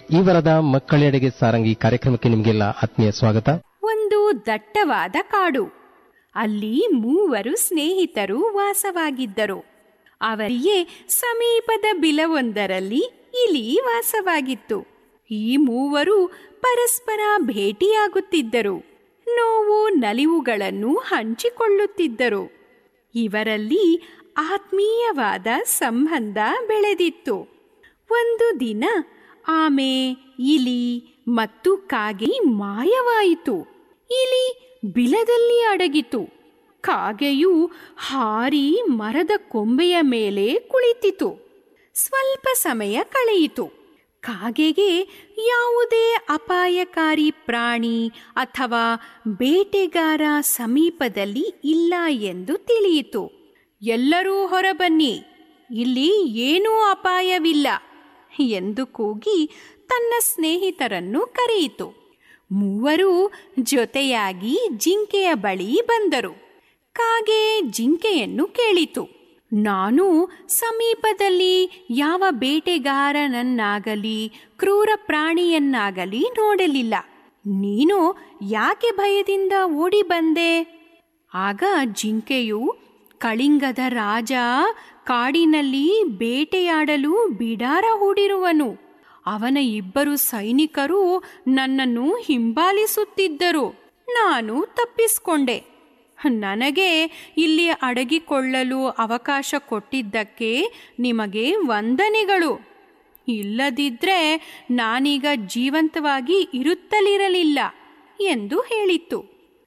ಈ ವರದ ಮಕ್ಕಳೆಡೆಗೆ ಸಾರಂಗಿ ಕಾರ್ಯಕ್ರಮಕ್ಕೆ ನಿಮಗೆಲ್ಲ ಆತ್ಮೀಯ ಸ್ವಾಗತ ಒಂದು ದಟ್ಟವಾದ ಕಾಡು ಅಲ್ಲಿ ಮೂವರು ಸ್ನೇಹಿತರು ವಾಸವಾಗಿದ್ದರು ಅವರಿಗೆ ಸಮೀಪದ ಬಿಲವೊಂದರಲ್ಲಿ ಇಲಿ ವಾಸವಾಗಿತ್ತು ಈ ಮೂವರು ಪರಸ್ಪರ ಭೇಟಿಯಾಗುತ್ತಿದ್ದರು ನೋವು ನಲಿವುಗಳನ್ನು ಹಂಚಿಕೊಳ್ಳುತ್ತಿದ್ದರು ಇವರಲ್ಲಿ ಆತ್ಮೀಯವಾದ ಸಂಬಂಧ ಬೆಳೆದಿತ್ತು ಒಂದು ದಿನ ಆಮೆ ಇಲಿ ಮತ್ತು ಕಾಗೆ ಮಾಯವಾಯಿತು ಇಲಿ ಬಿಲದಲ್ಲಿ ಅಡಗಿತು ಕಾಗೆಯು ಹಾರಿ ಮರದ ಕೊಂಬೆಯ ಮೇಲೆ ಕುಳಿತಿತು ಸ್ವಲ್ಪ ಸಮಯ ಕಳೆಯಿತು ಕಾಗೆಗೆ ಯಾವುದೇ ಅಪಾಯಕಾರಿ ಪ್ರಾಣಿ ಅಥವಾ ಬೇಟೆಗಾರ ಸಮೀಪದಲ್ಲಿ ಇಲ್ಲ ಎಂದು ತಿಳಿಯಿತು ಎಲ್ಲರೂ ಹೊರಬನ್ನಿ ಇಲ್ಲಿ ಏನೂ ಅಪಾಯವಿಲ್ಲ ಎಂದು ಕೂಗಿ ತನ್ನ ಸ್ನೇಹಿತರನ್ನು ಕರೆಯಿತು ಮೂವರು ಜೊತೆಯಾಗಿ ಜಿಂಕೆಯ ಬಳಿ ಬಂದರು ಕಾಗೆ ಜಿಂಕೆಯನ್ನು ಕೇಳಿತು ನಾನು ಸಮೀಪದಲ್ಲಿ ಯಾವ ಬೇಟೆಗಾರನನ್ನಾಗಲಿ ಕ್ರೂರ ಪ್ರಾಣಿಯನ್ನಾಗಲಿ ನೋಡಲಿಲ್ಲ ನೀನು ಯಾಕೆ ಭಯದಿಂದ ಓಡಿ ಬಂದೆ ಆಗ ಜಿಂಕೆಯು ಕಳಿಂಗದ ರಾಜ ಕಾಡಿನಲ್ಲಿ ಬೇಟೆಯಾಡಲು ಬಿಡಾರ ಹೂಡಿರುವನು ಅವನ ಇಬ್ಬರು ಸೈನಿಕರು ನನ್ನನ್ನು ಹಿಂಬಾಲಿಸುತ್ತಿದ್ದರು ನಾನು ತಪ್ಪಿಸ್ಕೊಂಡೆ ನನಗೆ ಇಲ್ಲಿ ಅಡಗಿಕೊಳ್ಳಲು ಅವಕಾಶ ಕೊಟ್ಟಿದ್ದಕ್ಕೆ ನಿಮಗೆ ವಂದನೆಗಳು ಇಲ್ಲದಿದ್ರೆ ನಾನೀಗ ಜೀವಂತವಾಗಿ ಇರುತ್ತಲಿರಲಿಲ್ಲ ಎಂದು ಹೇಳಿತ್ತು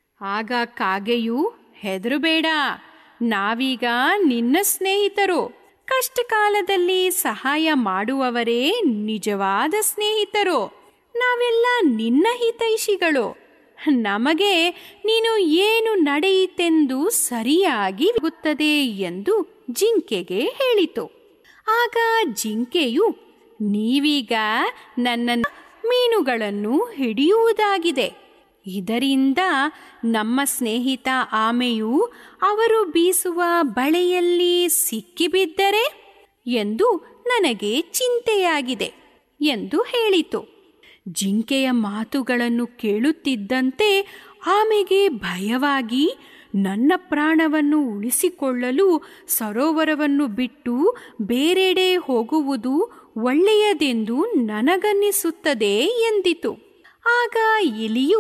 ಆಗ ಕಾಗೆಯು ಹೆದರುಬೇಡ ನಾವೀಗ ನಿನ್ನ ಸ್ನೇಹಿತರು ಕಷ್ಟ ಕಾಲದಲ್ಲಿ ಸಹಾಯ ಮಾಡುವವರೇ ನಿಜವಾದ ಸ್ನೇಹಿತರು ನಾವೆಲ್ಲ ನಿನ್ನ ಹಿತೈಷಿಗಳು ನಮಗೆ ನೀನು ಏನು ನಡೆಯಿತೆಂದು ಸರಿಯಾಗಿ ಗೊತ್ತದೆ ಎಂದು ಜಿಂಕೆಗೆ ಹೇಳಿತು ಆಗ ಜಿಂಕೆಯು ನೀವೀಗ ನನ್ನ ಮೀನುಗಳನ್ನು ಹಿಡಿಯುವುದಾಗಿದೆ ಇದರಿಂದ ನಮ್ಮ ಸ್ನೇಹಿತ ಆಮೆಯು ಅವರು ಬೀಸುವ ಬಳೆಯಲ್ಲಿ ಸಿಕ್ಕಿಬಿದ್ದರೆ ಎಂದು ನನಗೆ ಚಿಂತೆಯಾಗಿದೆ ಎಂದು ಹೇಳಿತು ಜಿಂಕೆಯ ಮಾತುಗಳನ್ನು ಕೇಳುತ್ತಿದ್ದಂತೆ ಆಮೆಗೆ ಭಯವಾಗಿ ನನ್ನ ಪ್ರಾಣವನ್ನು ಉಳಿಸಿಕೊಳ್ಳಲು ಸರೋವರವನ್ನು ಬಿಟ್ಟು ಬೇರೆಡೆ ಹೋಗುವುದು ಒಳ್ಳೆಯದೆಂದು ನನಗನ್ನಿಸುತ್ತದೆ ಎಂದಿತು ಆಗ ಇಲಿಯು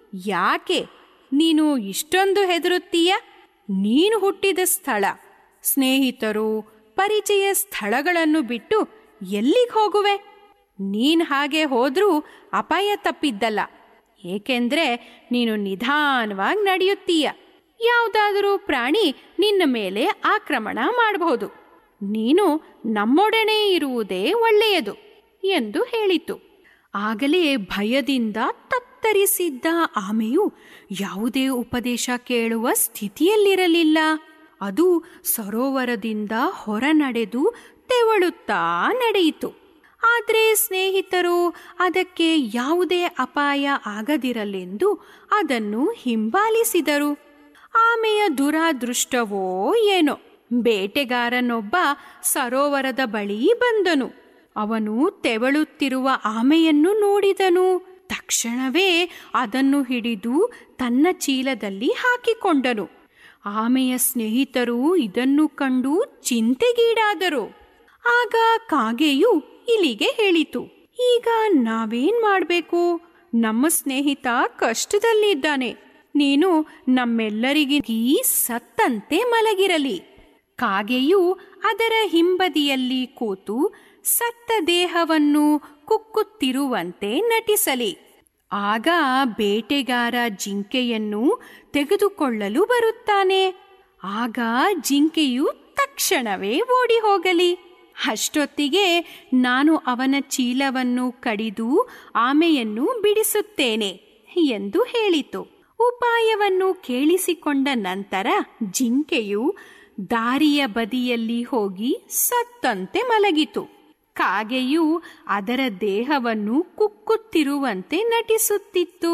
ಯಾಕೆ ನೀನು ಇಷ್ಟೊಂದು ಹೆದರುತ್ತೀಯ ನೀನು ಹುಟ್ಟಿದ ಸ್ಥಳ ಸ್ನೇಹಿತರು ಪರಿಚಯ ಸ್ಥಳಗಳನ್ನು ಬಿಟ್ಟು ಎಲ್ಲಿಗೆ ಹೋಗುವೆ ನೀನ್ ಹಾಗೆ ಹೋದ್ರೂ ಅಪಾಯ ತಪ್ಪಿದ್ದಲ್ಲ ಏಕೆಂದ್ರೆ ನೀನು ನಿಧಾನವಾಗಿ ನಡೆಯುತ್ತೀಯ ಯಾವುದಾದರೂ ಪ್ರಾಣಿ ನಿನ್ನ ಮೇಲೆ ಆಕ್ರಮಣ ಮಾಡಬಹುದು ನೀನು ನಮ್ಮೊಡನೆ ಇರುವುದೇ ಒಳ್ಳೆಯದು ಎಂದು ಹೇಳಿತು ಆಗಲೇ ಭಯದಿಂದ ತತ್ತರಿಸಿದ್ದ ಆಮೆಯು ಯಾವುದೇ ಉಪದೇಶ ಕೇಳುವ ಸ್ಥಿತಿಯಲ್ಲಿರಲಿಲ್ಲ ಅದು ಸರೋವರದಿಂದ ಹೊರ ನಡೆದು ತೆವಳುತ್ತಾ ನಡೆಯಿತು ಆದರೆ ಸ್ನೇಹಿತರು ಅದಕ್ಕೆ ಯಾವುದೇ ಅಪಾಯ ಆಗದಿರಲೆಂದು ಅದನ್ನು ಹಿಂಬಾಲಿಸಿದರು ಆಮೆಯ ದುರಾದೃಷ್ಟವೋ ಏನೋ ಬೇಟೆಗಾರನೊಬ್ಬ ಸರೋವರದ ಬಳಿ ಬಂದನು ಅವನು ತೆವಳುತ್ತಿರುವ ಆಮೆಯನ್ನು ನೋಡಿದನು ತಕ್ಷಣವೇ ಅದನ್ನು ಹಿಡಿದು ತನ್ನ ಚೀಲದಲ್ಲಿ ಹಾಕಿಕೊಂಡನು ಆಮೆಯ ಸ್ನೇಹಿತರು ಇದನ್ನು ಕಂಡು ಚಿಂತೆಗೀಡಾದರು ಆಗ ಕಾಗೆಯು ಇಲಿಗೆ ಹೇಳಿತು ಈಗ ನಾವೇನ್ ಮಾಡ್ಬೇಕು ನಮ್ಮ ಸ್ನೇಹಿತ ಕಷ್ಟದಲ್ಲಿದ್ದಾನೆ ನೀನು ನಮ್ಮೆಲ್ಲರಿಗೀ ಸತ್ತಂತೆ ಮಲಗಿರಲಿ ಕಾಗೆಯು ಅದರ ಹಿಂಬದಿಯಲ್ಲಿ ಕೂತು ಸತ್ತ ದೇಹವನ್ನು ಕುಕ್ಕುತ್ತಿರುವಂತೆ ನಟಿಸಲಿ ಆಗ ಬೇಟೆಗಾರ ಜಿಂಕೆಯನ್ನು ತೆಗೆದುಕೊಳ್ಳಲು ಬರುತ್ತಾನೆ ಆಗ ಜಿಂಕೆಯು ತಕ್ಷಣವೇ ಓಡಿ ಹೋಗಲಿ ಅಷ್ಟೊತ್ತಿಗೆ ನಾನು ಅವನ ಚೀಲವನ್ನು ಕಡಿದು ಆಮೆಯನ್ನು ಬಿಡಿಸುತ್ತೇನೆ ಎಂದು ಹೇಳಿತು ಉಪಾಯವನ್ನು ಕೇಳಿಸಿಕೊಂಡ ನಂತರ ಜಿಂಕೆಯು ದಾರಿಯ ಬದಿಯಲ್ಲಿ ಹೋಗಿ ಸತ್ತಂತೆ ಮಲಗಿತು ಕಾಗೆಯು ಅದರ ದೇಹವನ್ನು ಕುಕ್ಕುತ್ತಿರುವಂತೆ ನಟಿಸುತ್ತಿತ್ತು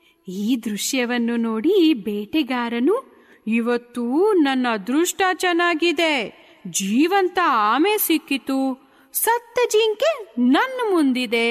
ಈ ದೃಶ್ಯವನ್ನು ನೋಡಿ ಬೇಟೆಗಾರನು ಇವತ್ತು ನನ್ನ ಅದೃಷ್ಟ ಚೆನ್ನಾಗಿದೆ ಜೀವಂತ ಆಮೆ ಸಿಕ್ಕಿತು ಸತ್ತ ಜಿಂಕೆ ನನ್ನ ಮುಂದಿದೆ